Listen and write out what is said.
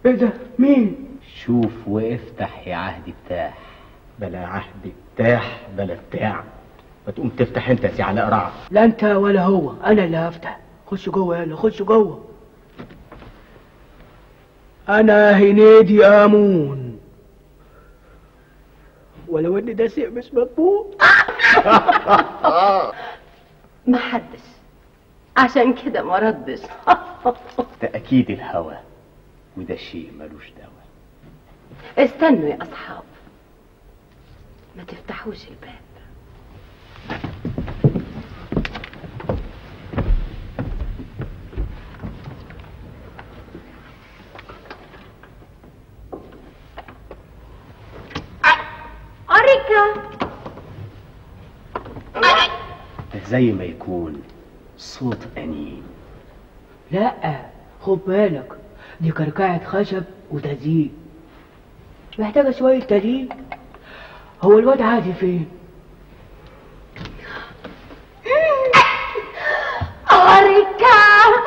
ايه ده مين شوف وافتح يا عهد بتاح بلا عهد بتاح بلا بتاع ما تقوم تفتح انت يا سي علاء رعد لا انت ولا هو انا اللي هفتح خش جوه يلا خش جوه انا هنيدي امون ولو ان ده شيء مش مقبول ما حدش عشان كده ما ردش ده اكيد الهوى وده شيء ملوش دواء استنوا يا اصحاب ما تفتحوش الباب أريكا ده زي ما يكون صوت أنين لا خد بالك دي كركعة خشب وتزيين محتاجة شوية تزيين هو الواد عادي فين؟ أريكا